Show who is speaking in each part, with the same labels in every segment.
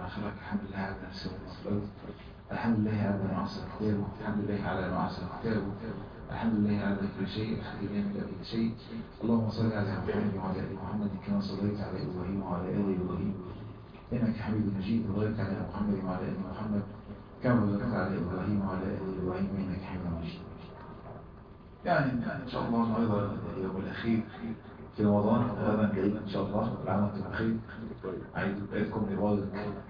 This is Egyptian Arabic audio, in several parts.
Speaker 1: ما خلق الحمد لله على نفسه والأرض الحمد لله على ما عصى كتابه الحمد لله على ما عصى كتابه الحمد لله على كل شيء الحمد لله من كل شيء اللهم صل على محمد وعلى ال محمد كما صليت على ابراهيم وعلى ال ابراهيم انك حميد مجيد وبارك على محمد وعلى ال محمد كما باركت على ابراهيم وعلى ال ابراهيم انك حميد مجيد يعني ان شاء الله النهارده اليوم الاخير في رمضان غدا جيد ان شاء الله العام بخير عيد عيدكم مبارك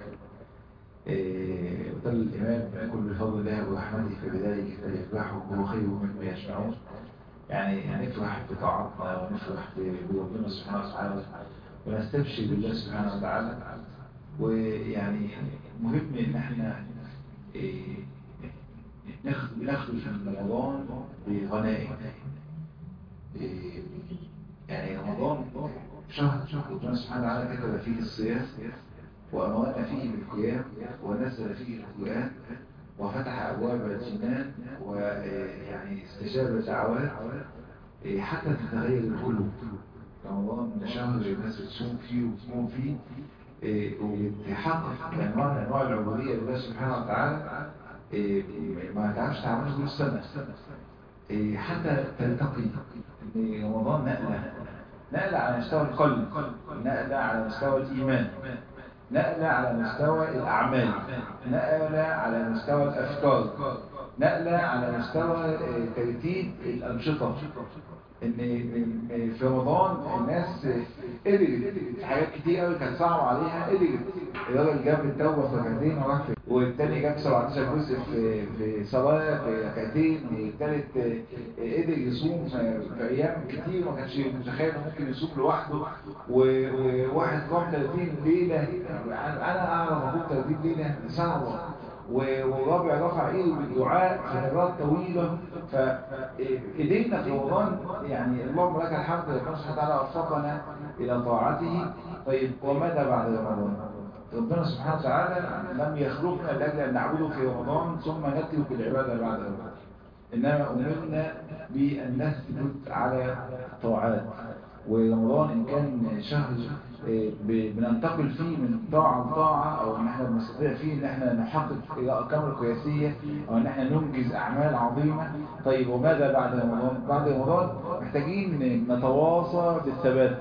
Speaker 1: وقال الإمام كل بفضل الله ورحمته فبذلك فليفرحوا وهو خير مما يجمعون يعني نفرح بطاعتنا ونفرح بربنا سبحانه وتعالى ونستبشر بالله سبحانه وتعالى ويعني مهم ان احنا نخرج من رمضان بغنائم يعني رمضان شهر ربنا سبحانه وتعالى كتب فيه الصيام وأمرنا فيه بالقيام ونزل فيه القرآن وفتح أبواب الجنان ويعني استجاب الدعوات حتى تتغير القلوب رمضان شهر الناس بتصوم فيه وتصوم فيه وبتحقق أنواع من أنواع العبودية لله سبحانه وتعالى ما تعرفش تعمله طول السنة حتى تلتقي ان رمضان نقلة نقلة على مستوى القلب نقلة على مستوى الإيمان نقلة على مستوى الأعمال نقلة على مستوى الأفكار نقلة على مستوى ترتيب الأنشطة إن في رمضان الناس قدرت حاجات كتير قوي كانت صعبة عليها قدرت الراجل جاب التوبة في ركعتين وراح في والتاني جاب 17 جزء في في صلاة في ركعتين والتالت قدر يصوم في أيام كتير ما كانش متخيل ممكن يصوم لوحده وواحد قام 30 ليلة أنا أعرف أقول 30 ليلة صعبة والرابع رفع ايده بالدعاء خيرات طويلة فايدينا في رمضان يعني اللهم لك الحمد ربنا سبحانه وتعالى وفقنا الى طاعته طيب وماذا بعد رمضان ربنا سبحانه وتعالى لم يخلقنا لاجل ان نعبده في رمضان ثم نترك العباده بعد رمضان انما امرنا بان نثبت على الطاعات ورمضان ان كان شهر بننتقل فيه من طاعة لطاعة او ان احنا بنستطيع فيه ان احنا نحقق الارقام القياسية او ان احنا ننجز اعمال عظيمة طيب وماذا بعد رمضان بعد رمضان محتاجين نتواصى بالثبات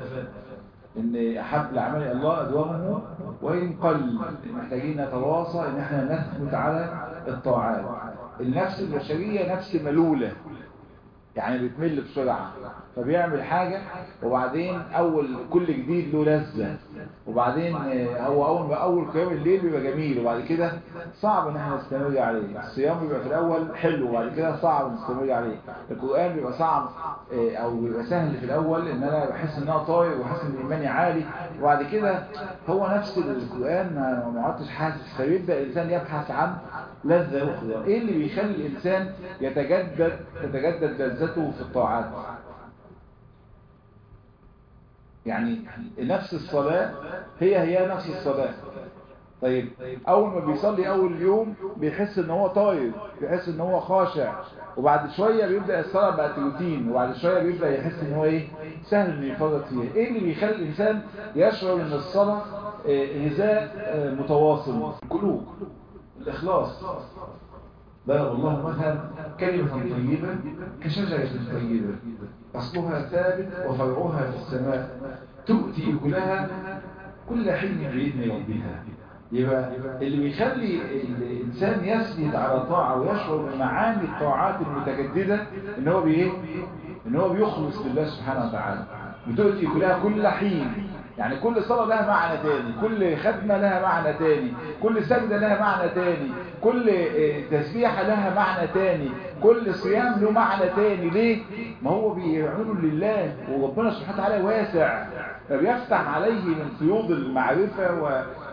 Speaker 1: ان احب الاعمال الله ادومه وان قل محتاجين نتواصى ان احنا نثبت على الطاعات النفس البشرية نفس ملولة يعني بتمل بسرعة فبيعمل حاجة وبعدين اول كل جديد له لذة وبعدين هو اول ما اول قيام الليل بيبقى جميل وبعد كده صعب ان احنا نستمر عليه الصيام بيبقى في الاول حلو وبعد كده صعب نستمر عليه القرآن بيبقى صعب او بيبقى سهل في الاول ان انا بحس ان انا طاير وحاسس ان ايماني عالي وبعد كده هو نفس القرآن ما عدتش حاسس فيبدأ الانسان يبحث عن لذة أخرى إيه اللي بيخلي الإنسان يتجدد تتجدد لذته في الطاعات يعني نفس الصلاة هي هي نفس الصلاة طيب أول ما بيصلي أول يوم بيحس إن هو طاير بيحس إن هو خاشع وبعد شوية بيبدأ الصلاة بقت روتين وبعد شوية بيبدأ يحس إن هو إيه سهل إنه يفرط فيها إيه اللي بيخلي الإنسان يشعر إن الصلاة غذاء متواصل قلوب الإخلاص ضرب الله مثلا كلمة طيبة كشجرة طيبة أصلها ثابت وفرعها في السماء تؤتي كلها كل حين بإذن ربها يبقى اللي بيخلي الإنسان يسجد على طاعة ويشعر بمعاني الطاعات المتجددة إن هو بإيه؟ إن هو بيخلص لله سبحانه وتعالى بتؤتي كلها كل حين يعني كل صلاة لها معنى تاني كل ختمة لها معنى تاني كل سجدة لها معنى تاني كل تسبيحة لها معنى تاني كل صيام له معنى تاني ليه؟ ما هو بيعمله لله وربنا سبحانه وتعالى واسع فبيفتح عليه من فيوض المعرفة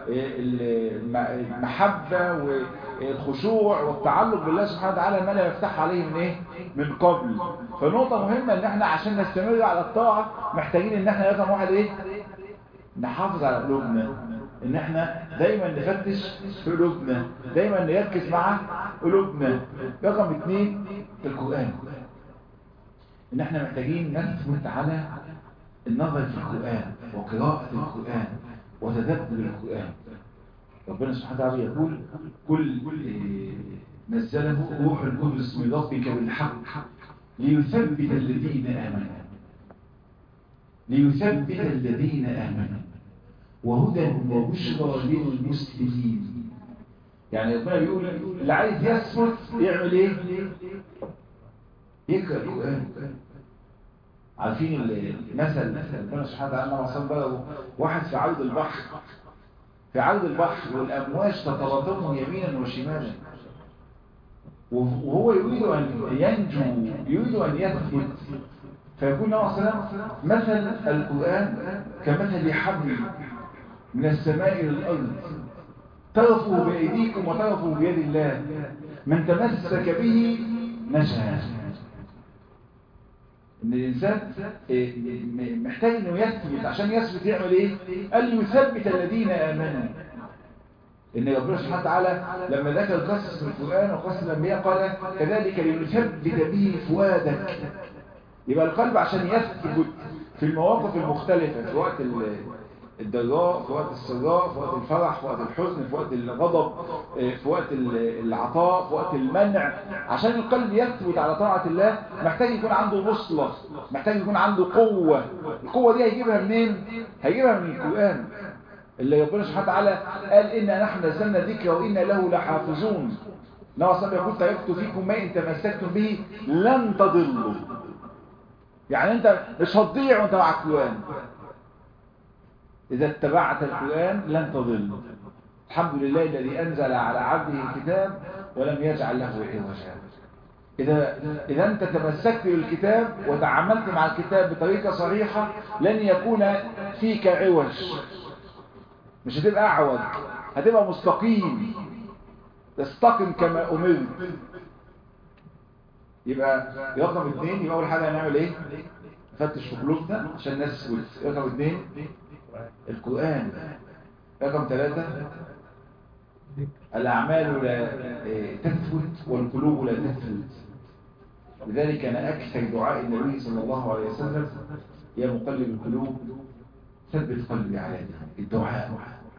Speaker 1: والمحبة والخشوع والتعلق بالله سبحانه وتعالى ما لا يفتح عليه من ايه؟ من قبل فنقطة مهمة ان احنا عشان نستمر على الطاعة محتاجين ان احنا رقم واحد ايه؟ نحافظ على قلوبنا ان احنا دايما نفتش في قلوبنا دايما نركز مع قلوبنا رقم اتنين القرآن ان احنا محتاجين نثبت على النظر في القرآن وقراءة القرآن وتدبر القرآن ربنا سبحانه وتعالى يقول كل نزله روح القدس من ربك بالحق ليثبت الذين آمنوا ليثبت الذين آمنوا وهدى وبشرى للمسلمين يعني ربنا بيقول اللي عايز يثبت يعمل ايه يقرأ القرآن عارفين المثل ربنا سبحانه وتعالى لما وصل بقى واحد في عرض البحر في عرض البحر والأمواج تتلاطمه يمينا وشمالا وهو يريد أن ينجو يريد أن يثبت فيكون نوع سلام مثل القرآن كمثل حبل من السماء إلى الأرض طرفه بأيديكم وطرفه بيد الله من تمسك به نجا ان الانسان محتاج انه يثبت عشان يثبت يعمل ايه قال يثبت الذين امنوا ان ربنا سبحانه وتعالى لما ذكر قصص في القران وقصص الانبياء قال كذلك لنثبت به فؤادك يبقى القلب عشان يثبت في المواقف المختلفه في وقت الضراء في وقت السراء في وقت الفرح في وقت الحزن في وقت الغضب في وقت العطاء في وقت المنع عشان القلب يثبت على طاعة الله محتاج يكون عنده بصلة محتاج يكون عنده قوة القوة دي هيجيبها منين؟ هيجيبها من القرآن اللي ربنا سبحانه وتعالى قال إنا نحن نزلنا ذكر وإنا له لحافظون نوع صلى يقول تركت فيكم ما إن تمسكتم به لن تضلوا يعني أنت مش هتضيع وأنت مع القرآن إذا اتبعت القرآن لن تضل الحمد لله الذي أنزل على عبده الكتاب ولم يجعل له عوجا إذا, إذا أنت تمسكت بالكتاب وتعاملت مع الكتاب بطريقة صريحة لن يكون فيك عوج مش هتبقى أعوج هتبقى مستقيم تستقم كما أمرت يبقى رقم اثنين يبقى أول حاجة هنعمل إيه؟ نفتش في قلوبنا عشان الناس تثبت رقم اثنين القرآن رقم ثلاثة الأعمال لا تثبت والقلوب لا تثبت لذلك كان أكثر دعاء النبي صلى الله عليه وسلم يا مقلب القلوب ثبت قلبي على دينك الدعاء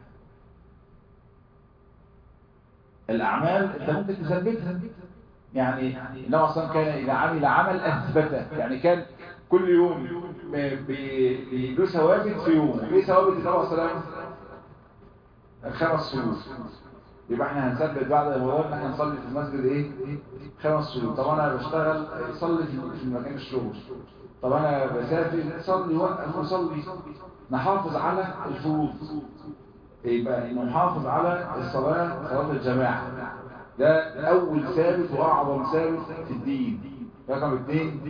Speaker 1: الأعمال أنت ممكن تثبتها يعني النبي أصلا كان إذا عمل عمل أثبته يعني كان كل يوم له ثوابت في يوم ايه ثوابت النبي صلى الله عليه وسلم الخمس شروط يبقى احنا هنثبت بعد رمضان ان احنا نصلي في المسجد ايه خمس شروط طب انا بشتغل صلي في مكان الشغل طب انا بسافر صلي وقف وصلي نحافظ على الفروض يبقى نحافظ على الصلاه صلاه الجماعه ده اول ثابت واعظم ثابت في الدين رقم اثنين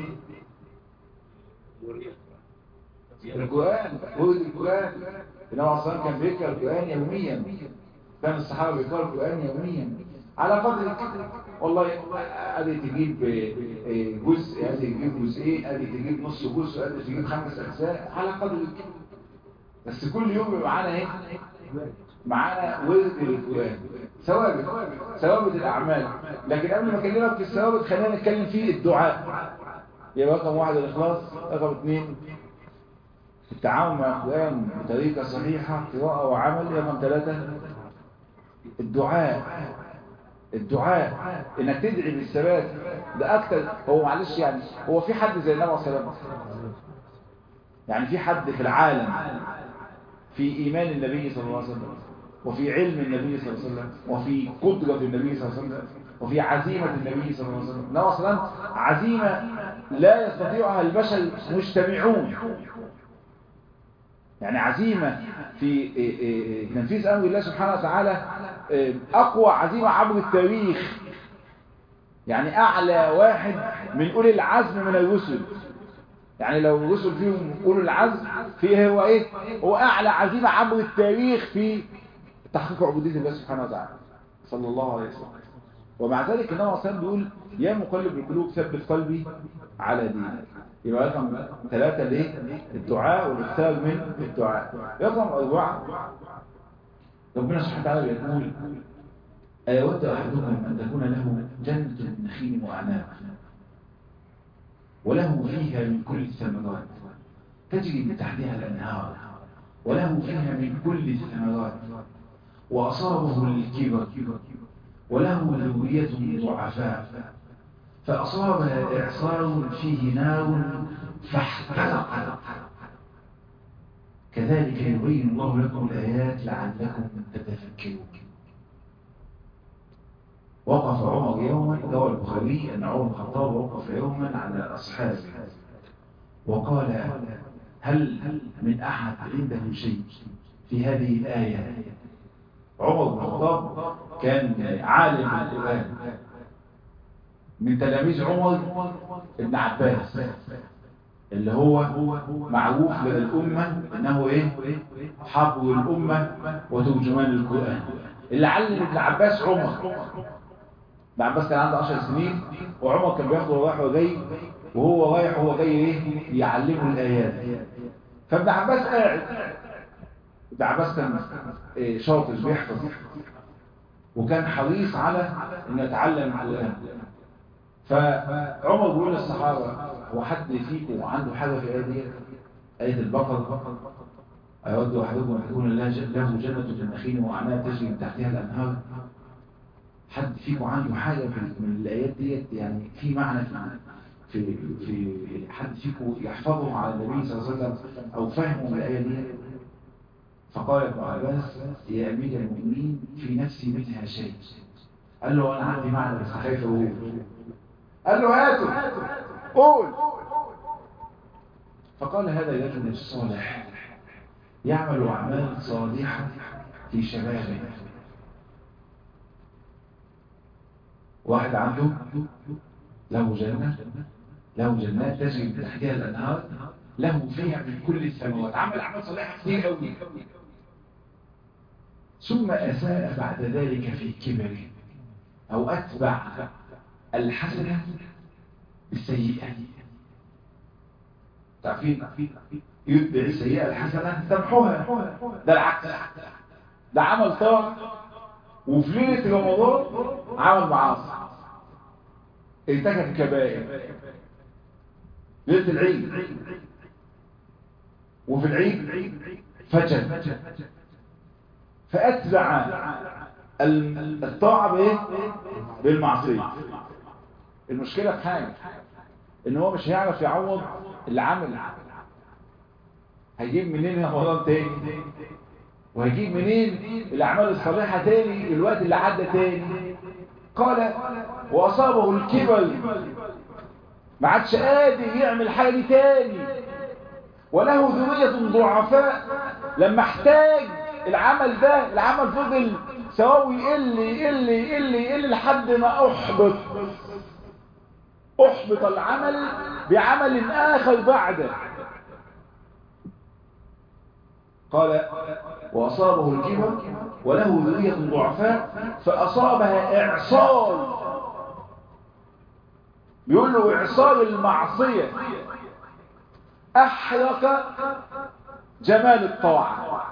Speaker 1: القرآن ورد القرآن النبي عليه كان بيقرأ القرآن يوميا كان الصحابة بيقرأوا القرآن يوميا على قدر والله ادي تجيب جزء ادي تجيب جزئين ادي تجيب نص جزء ادي تجيب خمس اجزاء على قدر بس كل يوم يبقى معانا ايه معانا ورد للقرآن ثوابت ثوابت الاعمال لكن قبل ما اكلمك في الثوابت خلينا نتكلم في الدعاء يبقى رقم واحد الإخلاص رقم اثنين التعاون مع القرآن بطريقة صحيحة قراءة وعمل رقم ثلاثة الدعاء الدعاء انك تدعي بالثبات ده اكتر هو معلش يعني هو في حد زي النبي صلى الله عليه وسلم يعني في حد في العالم في ايمان النبي صلى الله عليه وسلم وفي علم النبي صلى الله عليه وسلم وفي قدرة النبي صلى الله عليه وسلم وفي عزيمة النبي صلى الله عليه وسلم النبي صلى الله عليه وسلم عزيمة لا يستطيعها البشر مجتمعون يعني عزيمة في تنفيذ أمر الله سبحانه وتعالى أقوى عزيمة عبر التاريخ يعني أعلى واحد من أولي العزم من الرسل يعني لو الرسل فيهم أولي العزم فيه هو إيه هو أعلى عزيمة عبر التاريخ في تحقيق عبودية الله سبحانه وتعالى صلى الله عليه وسلم ومع ذلك النبي صلى بيقول يا مقلب القلوب ثبت قلبي على دينك يبقى رقم ثلاثة ليه الدعاء والاختار من الدعاء رقم أربعة ربنا سبحانه وتعالى بيقول أيود أحدكم أن تكون له جنة من نخيل وأعناب وله فيها من كل الثمرات تجري من تحتها الأنهار وله فيها من كل الثمرات وأصابه الكبر وله ذرية ضعفاء فأصابها إعصار فيه نار فاحترق كذلك يبين الله لكم الآيات لعلكم تتفكرون وقف عمر يوما روى البخاري أن عمر الخطاب وقف يوما على أصحابه وقال هل من أحد عنده شيء في هذه الآية عمر بن الخطاب كان عالم القرآن من تلاميذ عمر بن عباس اللي هو معروف لدى الأمة أنه إيه حبر الأمة وترجمان القرآن اللي علم ابن عباس عمر ابن عباس كان عنده 10 سنين وعمر كان بياخده رايح وجاي وهو رايح وهو جاي ايه يعلمه الآيات فابن عباس قاعد ابن عباس كان إيه شاطر بيحفظ وكان حريص على انه يتعلم القرآن فعمر بيقول للصحابة هو حد فيكم عنده حاجة في الآية دي آية البقرة أيود أحدكم أن تكون له جنة من نخيل وأعناب تجري من تحتها الأنهار حد فيكم عنده حاجة من الآيات ديت يعني في معنى في في في حد فيكم يحفظه على النبي صلى الله عليه وسلم أو فهمه من الآية دي فقال ابن عباس يا أمير المؤمنين في نفسي منها شيء قال له أنا عندي معنى بس خايف أقول قال له هاته قول فقال هذا الرجل الصالح يعمل أعمال صالحة في شبابه واحد عنده له جنة له جنات تجري من تحتها الأنهار له فيها من كل الثمرات عمل أعمال صالحة كتير قوي ثم أساء بعد ذلك في كبره أو أتبع الحسنة بالسيئة تعرفين يتبع السيئة الحسنة تمحوها ده العكس ده عمل طاعة وفي ليلة رمضان عمل معاصي ارتكب كبائر ليلة العيد وفي العيد فجر فأتبع الطاعة بايه بالمعصية المشكلة في حاجة ان هو مش هيعرف يعوض اللي عمل هيجيب منين رمضان تاني وهيجيب منين الاعمال الصالحة تاني الوقت اللي عدى تاني قال واصابه الكبر ما عادش قادر يعمل حاجة دي تاني وله ذرية ضعفاء لما احتاج العمل ده العمل فضل سواوي يقل يقل يقل يقل لحد ما احبط احبط العمل بعمل اخر بعده قال واصابه الكبر وله ذرية ضعفاء فاصابها اعصار بيقول له اعصار المعصية احرق جمال الطاعة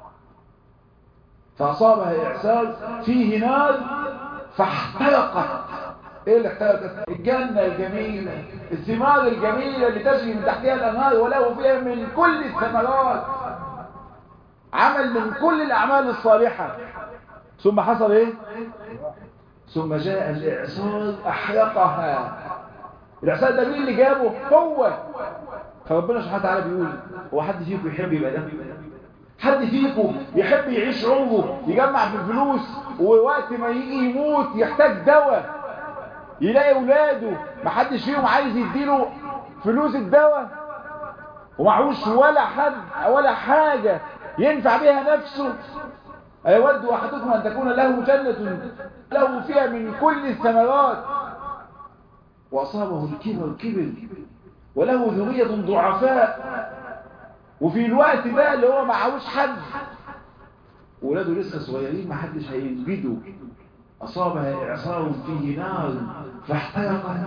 Speaker 1: فأصابها إعسار فيه نار فاحترقت ايه اللي احترقت الجنة الجميلة الثمار الجميلة اللي تجري من تحتها الأنهار وله فيها من كل الثمرات عمل من كل الأعمال الصالحة ثم حصل ايه ثم جاء الإعصار أحرقها الإعصار ده مين اللي جابه هو فربنا سبحانه وتعالى بيقول هو حد فيكم يحب يبقى ده حد فيكم يحب يعيش عمره يجمع في الفلوس ووقت ما يجي يموت يحتاج دواء يلاقي اولاده محدش فيهم عايز يديله فلوس الدواء ومعهوش ولا حد ولا حاجة ينفع بها نفسه أيود أحدكم أن تكون له جنة له فيها من كل الثمرات وأصابه الكبر كبر وله ذرية ضعفاء وفي الوقت بقى اللي هو معهوش حد ولاده لسه صغيرين ما حدش هينجده أصابها إعصار فيه نار فاحترقت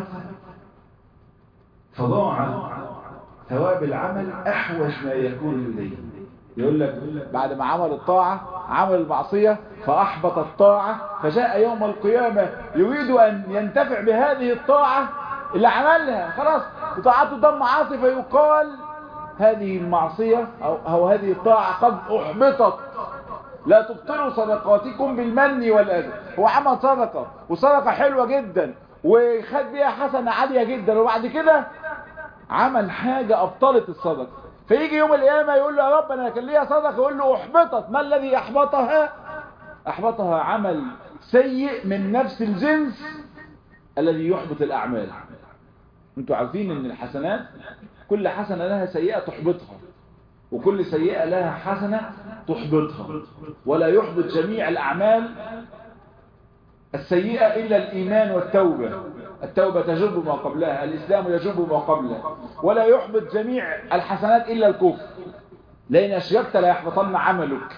Speaker 1: فضاع ثواب العمل أحوج ما يكون إليه يقول لك بعد ما عمل الطاعة عمل المعصية فأحبط الطاعة فجاء يوم القيامة يريد أن ينتفع بهذه الطاعة اللي عملها خلاص طاعته ضم معاصي فيقال هذه المعصية أو, أو هذه الطاعة قد أحبطت
Speaker 2: لا تبطلوا صدقاتكم بالمن والأذى هو عمل صدقة وصدقة حلوة جدا وخد بيها حسنة عالية جدا وبعد كده عمل حاجة أبطلت الصدقة فيجي يوم القيامة يقول له يا رب أنا كان ليا صدقة يقول له أحبطت ما الذي أحبطها أحبطها عمل سيء من نفس الجنس الذي يحبط الأعمال انتوا عارفين ان الحسنات كل حسنة لها سيئة تحبطها وكل سيئة لها حسنة تحبطها ولا يحبط جميع الأعمال السيئة إلا الإيمان والتوبة التوبة تجب ما قبلها الإسلام يجب ما قبله ولا يحبط جميع الحسنات إلا الكفر لأن أشركت لا يحبطن عملك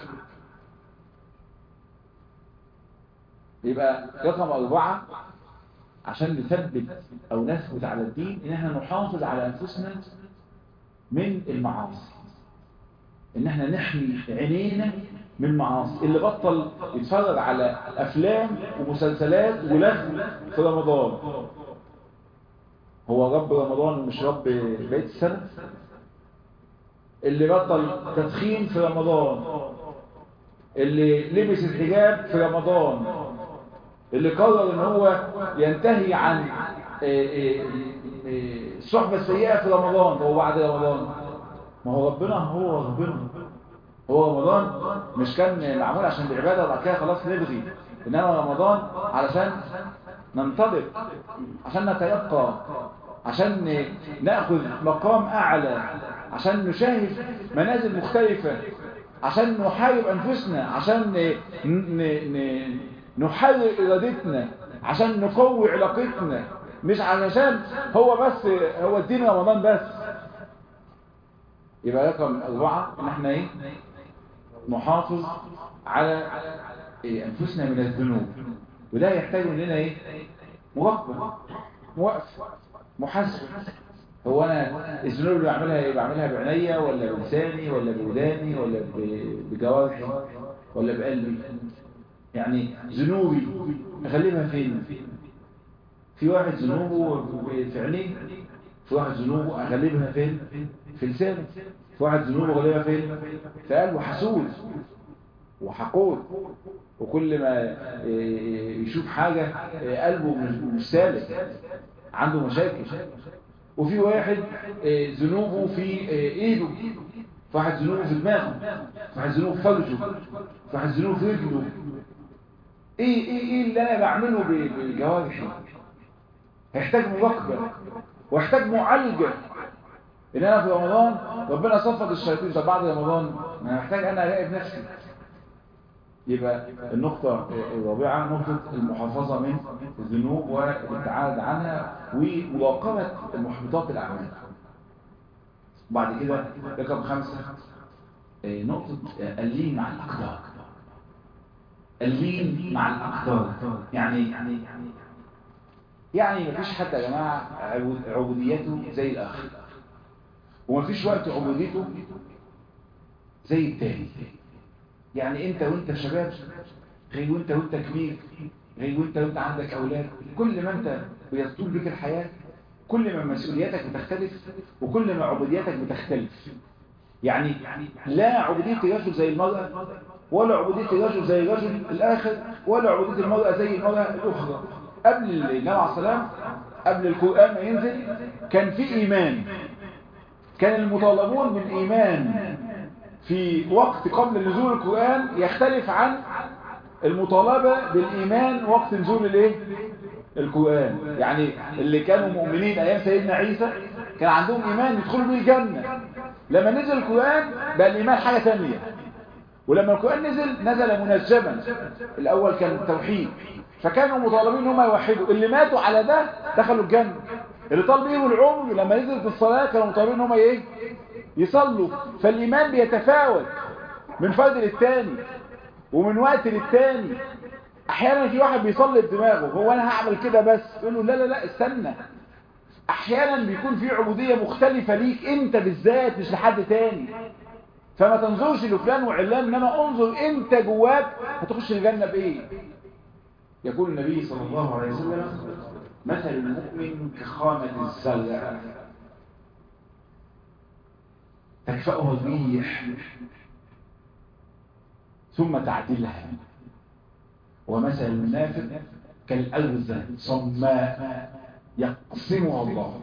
Speaker 2: يبقى رقم أربعة عشان نثبت أو نثبت على الدين إن احنا نحافظ على أنفسنا من المعاصي إن احنا نحمي عينينا من المعاصي اللي بطل يتفرج على أفلام ومسلسلات ولهو في رمضان هو رب رمضان ومش رب بقية السنة اللي بطل تدخين في رمضان اللي لبس الحجاب في رمضان اللي قرر ان هو ينتهي عن الصحبة السيئة في رمضان هو بعد رمضان ما هو ربنا هو ربنا هو رمضان مش كان معمول عشان العبادة وبعد كده خلاص نلغي انما رمضان علشان ننطلق عشان نتيقى عشان ناخذ مقام اعلى عشان نشاهد منازل مختلفة عشان نحارب انفسنا عشان نحرر ارادتنا عشان نقوي علاقتنا مش علشان هو بس هو الدين رمضان بس يبقى رقم أربعة إن احنا ايه نحافظ على إيه أنفسنا من الذنوب وده يحتاج مننا ايه مراقبة موقف محاسبة هو أنا الذنوب اللي بعملها ايه بعملها بعينيا ولا بلساني ولا بوداني ولا بجوارحي ولا بقلبي يعني ذنوبي أغلبها فين في واحد ذنوبه في عينيه في واحد ذنوبه أغلبها فين في لسانه في واحد ذنوبه أغلبها فين في قلبه حسود وحقود وكل ما يشوف حاجة قلبه مش سالك عنده مشاكل وفي واحد ذنوبه في ايده في واحد ذنوبه في دماغه في واحد ذنوبه في فرجه في واحد ذنوبه في رجله ايه ايه ايه اللي انا بعمله بجوارحي هيحتاج مراقبه ويحتاج معالجه ان انا في رمضان ربنا صفد الشياطين طب بعد رمضان انا محتاج انا اراقب نفسي يبقى النقطة الرابعة نقطة المحافظة من الذنوب والابتعاد عنها ومراقبة محبطات الأعمال بعد كده رقم خمسة نقطة اللين مع الأقدار اللين مع الأقدار يعني يعني يعني مفيش حد يا جماعة عبوديته زي الآخر ومفيش وقت عبوديته زي التاني يعني انت وانت شباب غير وانت وانت كبير غير وانت وانت عندك اولاد كل ما انت بيطول بك الحياة كل ما مسؤولياتك بتختلف وكل ما عبودياتك بتختلف يعني لا عبودية الرجل زي المرأة ولا عبودية الرجل زي الرجل الآخر ولا عبودية المرأة زي المرأة الأخرى قبل النبي عليه السلام قبل القرآن ما ينزل كان في إيمان كان المطالبون بالإيمان في وقت قبل نزول القرآن يختلف عن المطالبة بالإيمان وقت نزول الايه القرآن يعني اللي كانوا مؤمنين أيام سيدنا عيسى كان عندهم إيمان يدخلوا به الجنة لما نزل القرآن بقى الإيمان حاجة ثانية ولما القرآن نزل نزل منجما الأول كان التوحيد فكانوا مطالبين ان هم يوحدوا اللي ماتوا على ده دخلوا الجنة اللي طال بيهم العمر لما نزلت الصلاة كانوا مطالبين ان هم ايه يصلوا فالإيمان بيتفاوت من فرد للتاني ومن وقت للتاني احيانا في واحد بيصلي بدماغه هو انا هعمل كده بس يقول له لا لا لا استنى احيانا بيكون في عبودية مختلفة ليك انت بالذات مش لحد تاني فما تنظرش لفلان وعلان انما انظر انت جواك هتخش الجنة بايه يقول النبي صلى الله عليه وسلم مثل المؤمن كخامة الزرع تكفأه الريح ثم تعدلها ومثل المنافق كالأرزة صماء يقسمها الله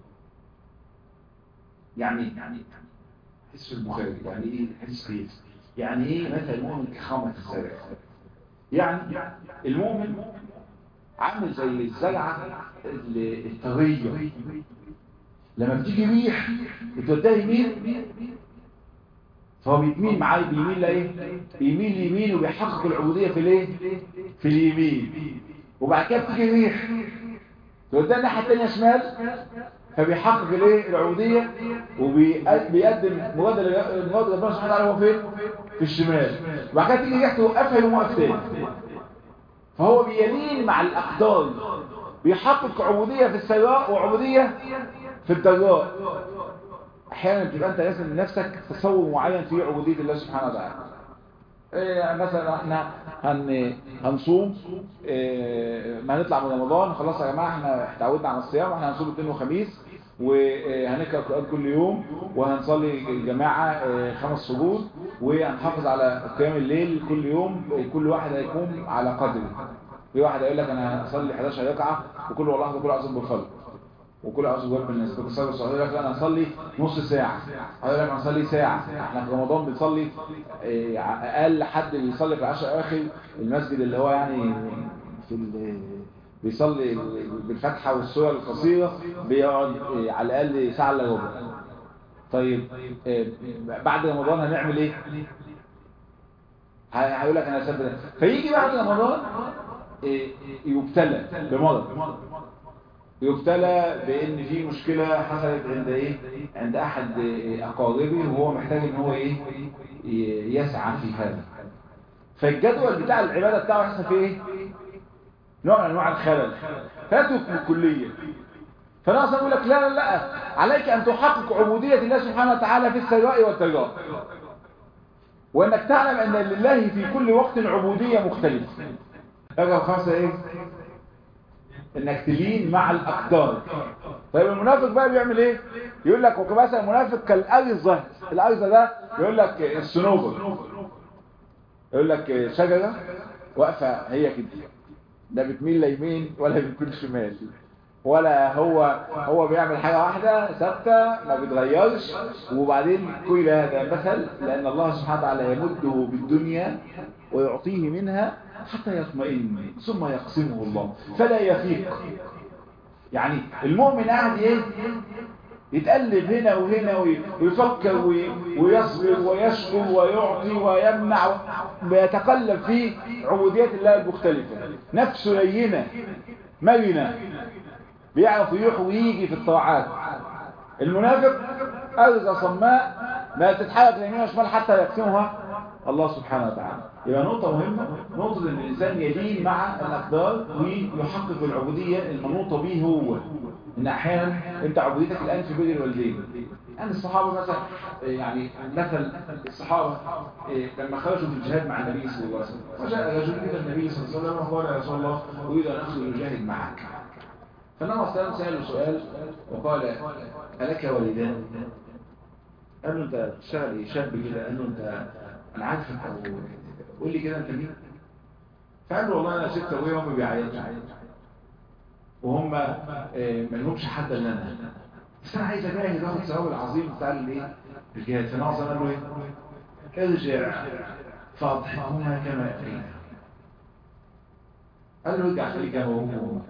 Speaker 2: يعني يعني حس المخالف يعني ايه حس قيس يعني ايه مثل المؤمن كخامة الزرع يعني المؤمن عامل زي الزرعة الطرية لما بتيجي ريح بتوديها يمين فهو بيتميل معاه بيميل لايه بيميل يمين وبيحقق العبودية في الايه في اليمين وبعد كده بتيجي ريح توديها الناحية التانية شمال فبيحقق الايه العبودية وبيقدم مراد مراد ربنا سبحانه وتعالى هو فين في الشمال وبعد كده تيجي ريح توقفها يقوم واقف تاني فهو بيميل مع الأقدار بيحقق عبودية في السيراء وعبودية في الضراء احيانا بتبقى انت راسم لنفسك تصور معين في عبوديه الله سبحانه وتعالى إيه مثلا احنا هن هنصوم إيه ما هنطلع من رمضان خلاص يا جماعه احنا اتعودنا على الصيام احنا هنصوم اثنين وخميس وهنقرا القران كل يوم وهنصلي الجماعه خمس سجود وهنحافظ على قيام الليل كل يوم كل واحد هيقوم على قدره في واحد هيقول لك انا هصلي 11 ركعه وكل والله وكل عظيم بالخلق وكل عاوز جواب الناس كنت صلي صلي لك انا اصلي نص ساعه هقول لك انا اصلي ساعه احنا في رمضان بنصلي اقل حد بيصلي في العشر اواخر المسجد اللي هو يعني في بيصلي بالفتحه والسوره القصيره بيقعد على الاقل ساعه الا ربع طيب بعد رمضان هنعمل ايه هيقول لك انا سبب فيجي بعد رمضان يبتلى بمرض يبتلى بان في مشكلة حصلت عند ايه عند احد اقاربه وهو محتاج ان هو ايه يسعى في هذا فالجدول بتاع العبادة بتاعه يحصل فيه ايه نوع من انواع الخلل فاترك الكلية فانا اصلا اقول لك لا لا لا عليك ان تحقق عبودية الله سبحانه وتعالى في السراء والضراء وانك تعلم ان لله في كل وقت عبودية مختلفة رقم خمسة ايه انك تلين مع الاقدار طيب المنافق بقى بيعمل ايه يقول لك وكمثل المنافق كالارزه الارزه ده يقول لك الصنوبر يقول لك شجره واقفه هي كده لا بتميل لا يمين ولا بتكون شمال ولا هو هو بيعمل حاجه واحده ثابته ما بيتغيرش وبعدين كل هذا مثل لان الله سبحانه وتعالى يمده بالدنيا ويعطيه منها حتى يطمئن ثم يقسمه الله فلا يفيق يعني المؤمن قاعد ايه يتقلب هنا وهنا ويفكر ويصبر ويشكر ويعطي ويمنع ويتقلب في عبوديات الله المختلفة نفسه لينة مرنة بيعرف يروح ويجي في الطاعات المنافق أرزة صماء ما تتحرك ليمين وشمال حتى يقسمها الله سبحانه وتعالى يبقى نقطة مهمة نقطة ان الانسان يدين مع الاقدار ويحقق العبودية المنوطة به هو ان احيانا انت عبوديتك الان في بين الوالدين يعني الصحابة مثلا يعني مثل الصحابة لما خرجوا في الجهاد مع النبي صلى الله عليه وسلم وجاء رجل الى النبي صلى الله عليه وسلم وقال يا رسول الله اريد ان اخرج الجاهد معك فالنبي صلى الله عليه وسلم سأله سؤال وقال ألك والدان؟ قال له انت تشتغل ايه شاب كده قال له انت انا عارفك او قول لي كده انت مين فقال له والله انا ست ابويا وامي بيعيطوا وهم ما لهمش حد الا انا بس انا عايز اجاهد واخد ثواب العظيم بتاع الايه الجهاد فناصر قال له ايه ارجع فاضحكهما كما يقين قال له ارجع خليك يا ابو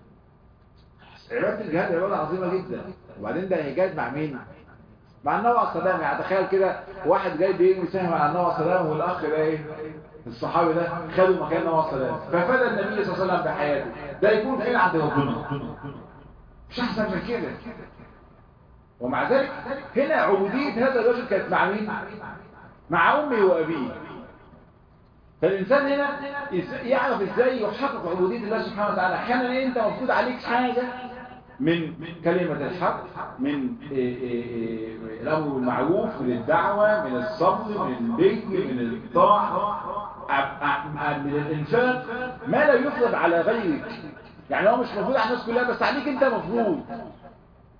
Speaker 2: عباده الجهاد عباده عظيمه جدا وبعدين ده هجاد مع مين مع النوع السلام يعني تخيل كده واحد جاي بيرمي سهم على النوع السلام والاخ ده ايه الصحابي ده خدوا مكان نوع السلام ففدى النبي صلى الله عليه وسلم بحياته ده يكون فين عند ربنا مش احسن من كده ومع ذلك هنا عبودية هذا الرجل كانت مع مين مع امه وابيه فالإنسان هنا يعرف ازاي يحقق عبودية الله سبحانه وتعالى احيانا انت مفروض عليك حاجة من كلمة الحق من الأمر بالمعروف من الدعوة من الصبر من البر من الطاعة من الإنفاق ما لا يفرض على غيرك يعني هو مش مفروض على الناس كلها بس عليك انت مفروض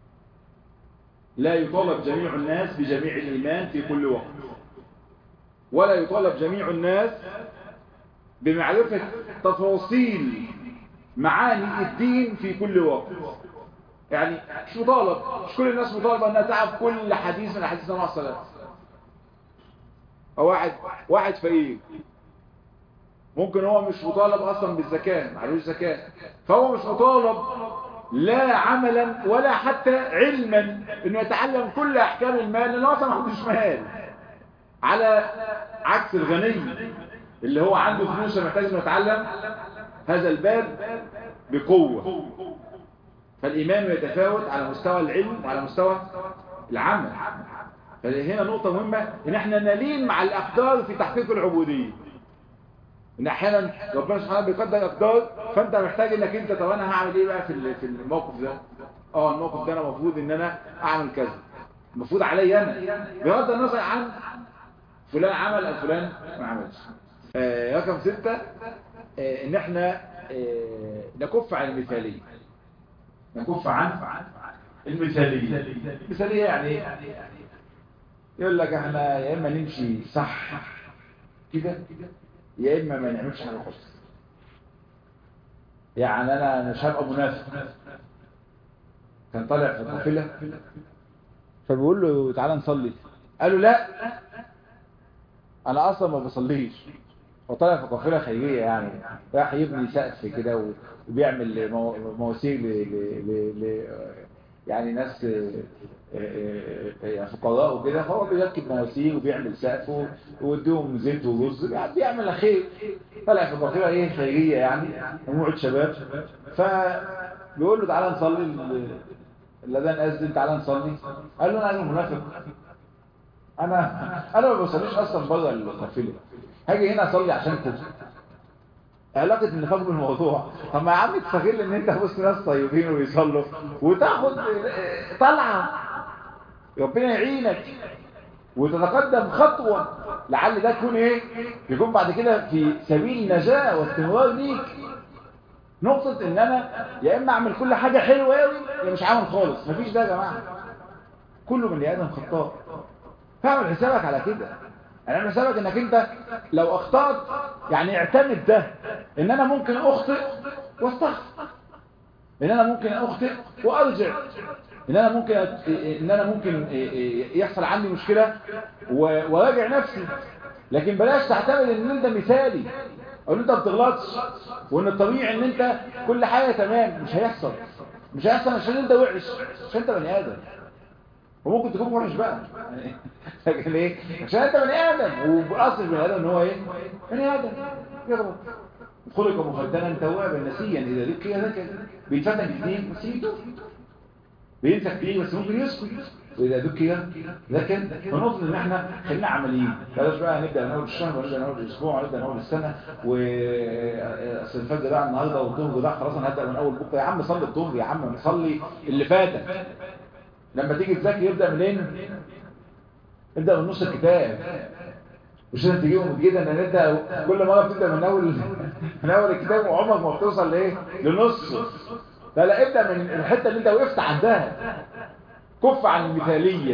Speaker 2: لا يطالب جميع الناس بجميع الإيمان في كل وقت ولا يطالب جميع الناس بمعرفة تفاصيل معاني الدين في كل وقت يعني مش مطالب مش كل الناس مطالبة انها تعرف كل حديث من حديث النبي صلى الله عليه وسلم او واحد واحد فقير ممكن هو مش مطالب اصلا بالزكاة معلوش زكاة فهو مش مطالب لا عملا ولا حتى علما انه يتعلم كل احكام المال لانه اصلا ما عندوش مال على عكس الغني اللي هو عنده فلوس محتاج انه يتعلم هذا الباب بقوة فالإيمان يتفاوت على مستوى العلم وعلى مستوى العمل فهنا نقطة مهمة ان احنا نلين مع الأقدار في تحقيق العبودية ان احيانا ربنا سبحانه بيقدر أقدار فانت محتاج انك انت طب انا هعمل ايه بقى في في الموقف ده اه الموقف ده انا المفروض ان انا اعمل كذا المفروض عليا انا بغض النظر عن فلان عمل او فلان ما عملش آه رقم ستة آه ان احنا آه نكف عن المثالية نكف عن المثالية المثالية يعني يقول لك احنا يا اما نمشي صح كده يا اما ما نعملش حاجة خالص يعني انا مش هبقى منافق كان طالع في القافلة فبيقول له تعالى نصلي قال له لا انا اصلا ما بصليش هو طالع في قافله خيريه يعني راح يبني سقف كده وبيعمل مواسير ل... ل... ل... يعني ناس فقراء وكده فهو بيركب مواسير وبيعمل سقف ويديهم زيت ورز يعني بيعمل خير طالع في قافله ايه خيريه يعني مجموعه شباب فبيقول له تعالى نصلي الاذان اذن تعالى نصلي قال له انا منافق انا انا ما بصليش اصلا بره القافله هاجي هنا اصلي عشانكم علاقة النفاق بالموضوع طب ما يا عم تستغل ان انت وسط ناس طيبين وبيصلوا وتاخد طلعة ربنا يعينك وتتقدم خطوة لعل ده يكون ايه يكون بعد كده في سبيل نجاة واستمرار ليك نقطة ان انا يا اما اعمل كل حاجة حلوة قوي يا مش عامل خالص مفيش ده يا جماعة كل بني ادم خطاء فاعمل حسابك على كده يعني اعمل حسابك انك انت لو اخطأت يعني اعتمد ده ان انا ممكن اخطئ واستغفر ان انا ممكن اخطئ وارجع ان انا ممكن ان انا ممكن يحصل عندي مشكلة وراجع نفسي لكن بلاش تعتمد ان انت مثالي او ان انت ما بتغلطش وان الطبيعي ان انت كل حاجة تمام مش هيحصل مش هيحصل عشان انت وحش عشان انت بني ادم وممكن تكون وحش بقى لكن ايه عشان انت بني ادم وباصل بني ادم ان هو ايه بني ادم يغلط خلق مخدنا توابا نسيا اذا ذكر ذكر بيتفتن كتير بس يتوب بينسى كتير بس ممكن يسكت واذا ذكر ذكر فنقصد ان احنا خلينا عمليين بلاش بقى نبدا من اول الشهر ونبدا من اول الاسبوع ونبدا من اول السنه و اصل الفجر ده النهارده والظهر ده خلاص انا هبدا من اول بكره يا عم صلي الظهر يا عم صلي اللي فاتك لما تيجي تذاكر يبدا منين ابدا من نص الكتاب مش لازم تجيبهم كده ان انت كل مره بتبدا من اول من اول الكتاب وعمرك ما بتوصل لايه لنص لا لا ابدا من الحته اللي انت وقفت عندها كف عن المثاليه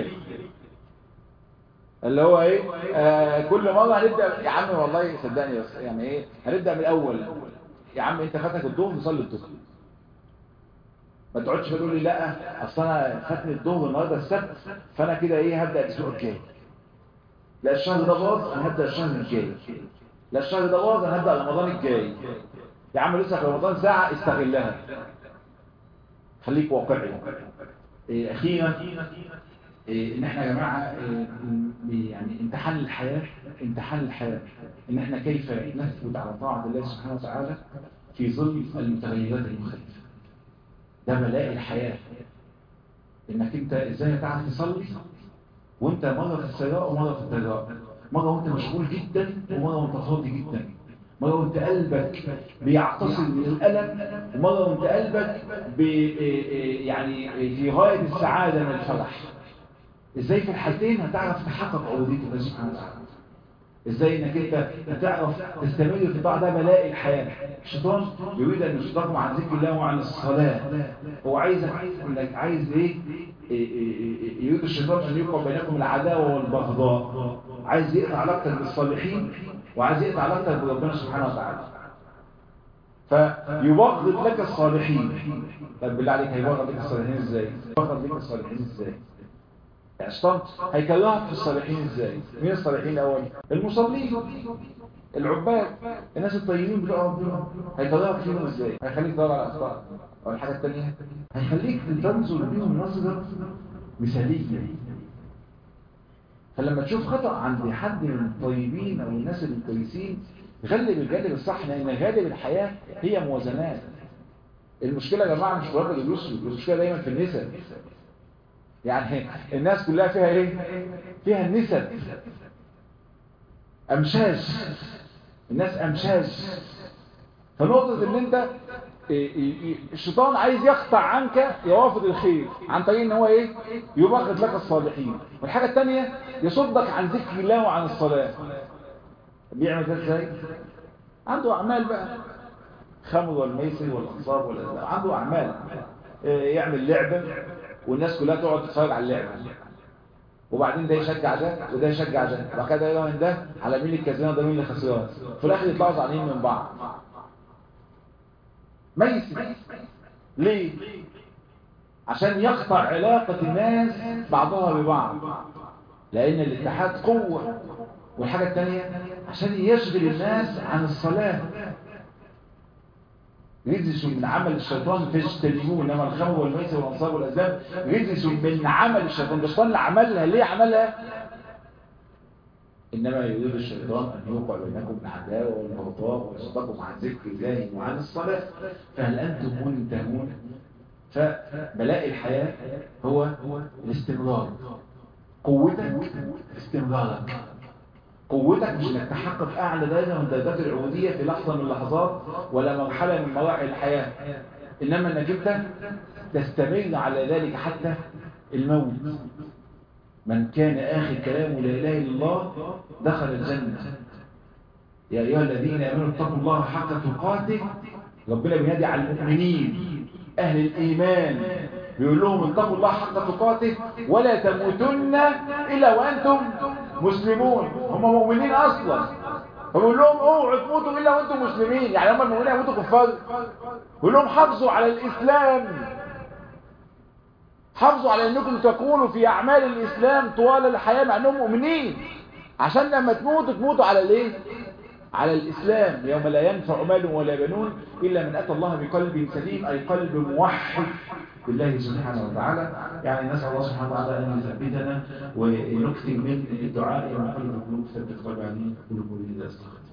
Speaker 2: اللي هو ايه آه كل مره هنبدا يا عم والله صدقني بس يعني ايه هنبدا من الاول يا عم انت فاتك الظهر نصلي الظهر ما تقعدش تقول لي لا اصل انا فاتني الظهر النهارده السبت فانا كده ايه هبدا الاسبوع الجاي لا الشهر ده باظ انا هبدا الشهر الجاي لا الشهر ده باظ انا هبدا رمضان الجاي يا عم لسه في رمضان ساعه استغلها خليك واقعي إيه اخيرا إيه ان احنا يا جماعه إيه يعني امتحان الحياه امتحان الحياه ان احنا كيف نثبت على طاعه الله سبحانه وتعالى في ظل المتغيرات المختلفه ده بلاء الحياه انك انت ازاي هتعرف تصلي وانت مرة في السراء ومرة في الضراء مرة وانت مشغول جدا ومرة وانت فاضي جدا مرة وانت قلبك بيعتصم من الألم ومرة وانت قلبك بي يعني في غاية السعادة من الفرح ازاي في الحالتين هتعرف تحقق عبودية الله سبحانه وتعالى ازاي انك انت هتعرف تستمر في طاعة ده بلاء الحياة الشيطان يريد ان يصدقكم عن ذكر الله وعن الصلاة هو عايزك انك عايز ايه يريد الشيطان ان يوقع بينكم العداوة والبغضاء عايز يقطع علاقتك بالصالحين وعايز يقطع علاقتك بربنا سبحانه وتعالى فيبغض لك الصالحين طب بالله عليك هيبغض لك الصالحين ازاي يبغض لك الصالحين ازاي يعني الشيطان هيكرهك في الصالحين ازاي مين الصالحين الاول المصلين العباد الناس الطيبين بتوع ربنا هيكرهك فيهم ازاي هيخليك تدور على الاخطاء او الحاجه الثانيه هيخليك تنظر بيهم نظره مثاليه فلما تشوف خطأ عند حد من الطيبين او الناس الكويسين غلب الجانب الصح لان غالب الحياه هي موازنات المشكله يا جماعه مش في الراجل اليسري المشكله دايما في النسب يعني الناس كلها فيها ايه فيها النسب امشاج الناس امشاج فنقطة ان انت الشيطان عايز يقطع عنك يوافد الخير عن طريق ان هو ايه يبغض لك الصالحين والحاجة الثانية يصدك عن ذكر الله وعن الصلاة بيعمل ده ازاي عنده اعمال بقى خمر والميسر والانصاب والازلام عنده اعمال يعمل لعبة والناس كلها تقعد تتفرج على اللعبة وبعدين ده يشجع ده وده يشجع ده وبعد كده يراهن ده على مين الكسبان وده مين اللي خسران في الاخر يطلعوا زعلانين من بعض ميسر ليه عشان يقطع علاقة الناس بعضها ببعض لأن الاتحاد قوة والحاجة الثانية عشان يشغل الناس عن الصلاة رجس من عمل الشيطان فاجتنبوه انما الخمر والميسر والانصاب والازلام رجس من عمل الشيطان الشيطان اللي عملها ليه عملها انما يريد الشيطان ان يوقع بينكم العداوه والبغضاء ويصدقكم عن ذكر الله وعن الصلاه فهل انتم منتهون فبلاء الحياه هو الاستمرار قوتك استمرارك قوتك مش انك تحقق اعلى درجه من درجات العبوديه في لحظه من اللحظات ولا مرحله من مراحل الحياه انما انك انت تستمر على ذلك حتى الموت من كان اخر كلامه لا اله الا الله دخل الجنه يا ايها الذين امنوا اتقوا الله حق تقاته ربنا بينادي على المؤمنين اهل الايمان بيقول لهم اتقوا الله حق تقاته ولا تموتن الا وانتم مسلمون هم مؤمنين اصلا فبيقول لهم اوعوا تموتوا الا وانتم مسلمين يعني هم المؤمنين يموتوا كفار بيقول لهم حافظوا على الاسلام حافظوا على انكم تكونوا في اعمال الاسلام طوال الحياه مع انهم مؤمنين عشان لما تموتوا تموتوا على الايه على الإسلام يوم لا ينفع مال ولا بنون إلا من أتى الله بقلب سليم أي قلب موحد بالله سبحانه وتعالى يعني نسأل الله سبحانه وتعالى أن يثبتنا ونكثر من الدعاء ومن قلب القلوب ثبت قلب عليه قلوب إذا استغفر